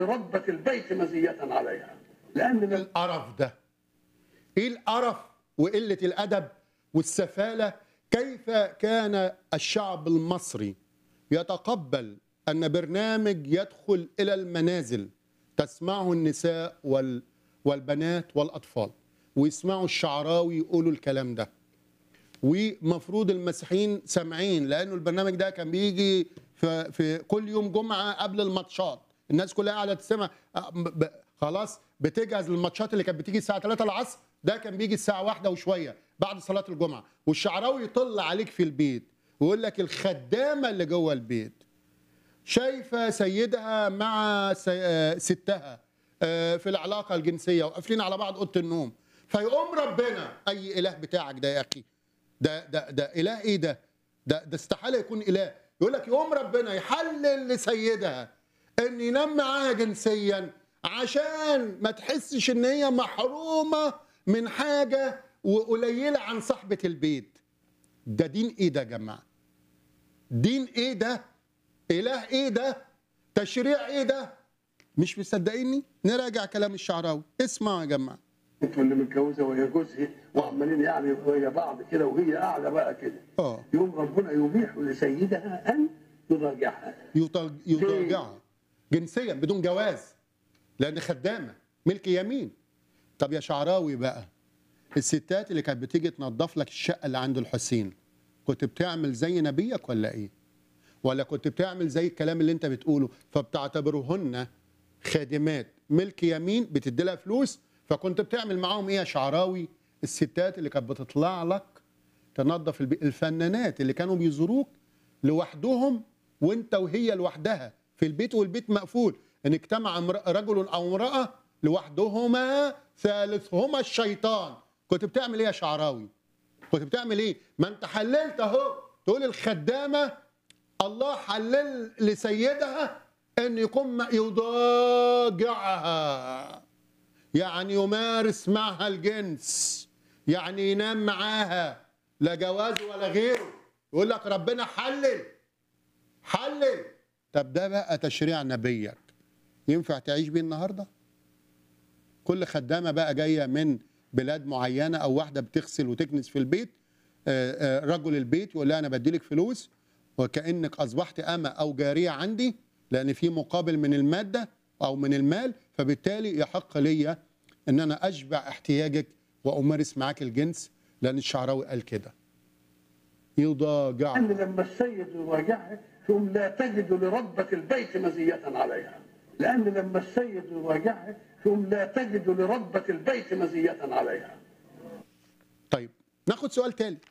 ربة البيت مزية عليها لأن من القرف ده ايه القرف وقله الادب والسفاله كيف كان الشعب المصري يتقبل ان برنامج يدخل الى المنازل تسمعه النساء وال والبنات والاطفال ويسمعوا الشعراوي يقولوا الكلام ده ومفروض المسيحيين سامعين لانه البرنامج ده كان بيجي في, في كل يوم جمعه قبل الماتشات الناس كلها قاعده تسمع أه، ب- خلاص بتجهز للماتشات اللي كانت بتيجي الساعه 3 العصر ده كان بيجي الساعه واحدة وشويه بعد صلاه الجمعه والشعراوي يطل عليك في البيت ويقول لك الخدامه اللي جوه البيت شايفه سيدها مع سي- آه، ستها آه، في العلاقه الجنسيه وقافلين على بعض اوضه النوم فيقوم ربنا اي اله بتاعك ده يا اخي ده ده ده اله ايه ده؟ ده ده استحاله يكون اله يقول لك يقوم ربنا يحلل لسيدها ان ينام معاها جنسيا عشان ما تحسش ان هي محرومه من حاجه وقليله عن صاحبه البيت ده دين ايه ده يا جماعه؟ دين ايه ده؟ اله ايه ده؟ تشريع ايه ده؟ مش مصدقيني؟ نراجع كلام الشعراوي اسمعوا يا جماعه اللي متجوزة وهي جوزها وعمالين يعني وهي بعض كده وهي قاعدة بقى كده اه يوم ربنا يبيح لسيدها أن يراجعها يطل- يطلقها جنسيا بدون جواز لان خدامه ملك يمين طب يا شعراوي بقى الستات اللي كانت بتيجي تنظف لك الشقه اللي عند الحسين كنت بتعمل زي نبيك ولا ايه ولا كنت بتعمل زي الكلام اللي انت بتقوله فبتعتبرهن خادمات ملك يمين بتدي لها فلوس فكنت بتعمل معاهم ايه يا شعراوي الستات اللي كانت بتطلع لك تنظف البيت الفنانات اللي كانوا بيزوروك لوحدهم وانت وهي لوحدها في البيت والبيت مقفول ان اجتمع امرأة- رجل او امراه لوحدهما ثالثهما الشيطان كنت بتعمل ايه يا شعراوي كنت بتعمل ايه ما انت حللت اهو تقول الخدامه الله حلل لسيدها ان يكون م- يضاجعها يعني يمارس معها الجنس يعني ينام معاها لا جواز ولا غيره يقول لك ربنا حلل حلل طب ده بقى تشريع نبيك ينفع تعيش بيه النهارده كل خدامه بقى جايه من بلاد معينه او واحده بتغسل وتكنس في البيت آه، آه، رجل البيت يقول لها انا بديلك فلوس وكانك اصبحت امه او جاريه عندي لان في مقابل من الماده او من المال فبالتالي يحق لي ان انا اشبع احتياجك وامارس معاك الجنس لان الشعراوي قال كده يضاجع أن لما السيد يراجعها ثم لا تجد لربة البيت مزية عليها لأن لما السيد يراجعها ثم لا تجد لربة البيت مزية عليها طيب ناخد سؤال تالت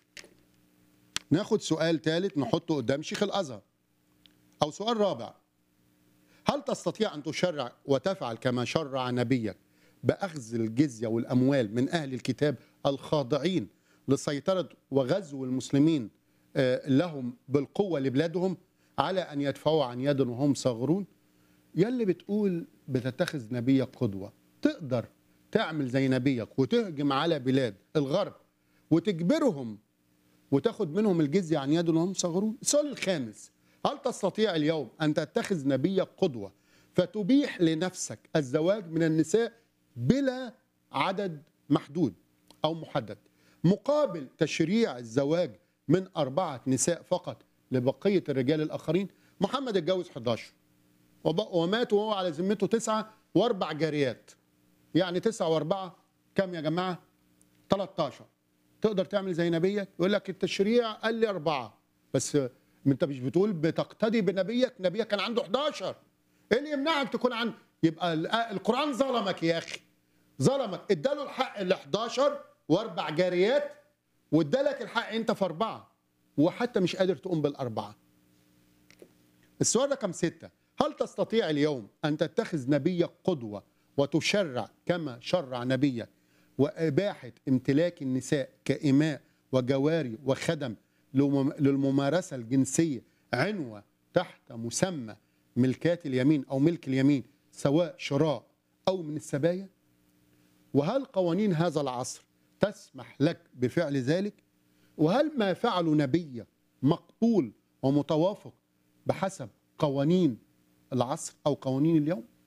ناخد سؤال تالت نحطه قدام شيخ الازهر او سؤال رابع هل تستطيع ان تشرع وتفعل كما شرع نبيك باخذ الجزيه والاموال من اهل الكتاب الخاضعين لسيطره وغزو المسلمين آه، لهم بالقوه لبلادهم على ان يدفعوا عن يد وهم صاغرون يلي بتقول بتتخذ نبيك قدوة تقدر تعمل زي نبيك وتهجم على بلاد الغرب وتجبرهم وتاخد منهم الجزية عن يد وهم صغرون السؤال الخامس هل تستطيع اليوم أن تتخذ نبيك قدوة فتبيح لنفسك الزواج من النساء بلا عدد محدود أو محدد مقابل تشريع الزواج من أربعة نساء فقط لبقية الرجال الآخرين محمد اتجوز 11 وب- ومات وهو على ذمته تسعة واربع جاريات يعني تسعة واربعة كم يا جماعة 13 تقدر تعمل زي نبيك يقول لك التشريع قال لي أربعة بس انت مش بتقول بتقتدي بنبيك نبيك كان عنده 11 ايه اللي يمنعك تكون عن يبقى ال- القرآن ظلمك يا أخي ظلمك اداله الحق ال 11 واربع جاريات وادالك الحق انت في اربعه وحتى مش قادر تقوم بالاربعه السؤال رقم ستة هل تستطيع اليوم أن تتخذ نبيك قدوة وتشرع كما شرع نبيك وإباحة امتلاك النساء كإماء وجواري وخدم للمم- للممارسة الجنسية عنوة تحت مسمى ملكات اليمين أو ملك اليمين سواء شراء أو من السبايا وهل قوانين هذا العصر تسمح لك بفعل ذلك وهل ما فعله نبي مقبول ومتوافق بحسب قوانين العصر او قوانين اليوم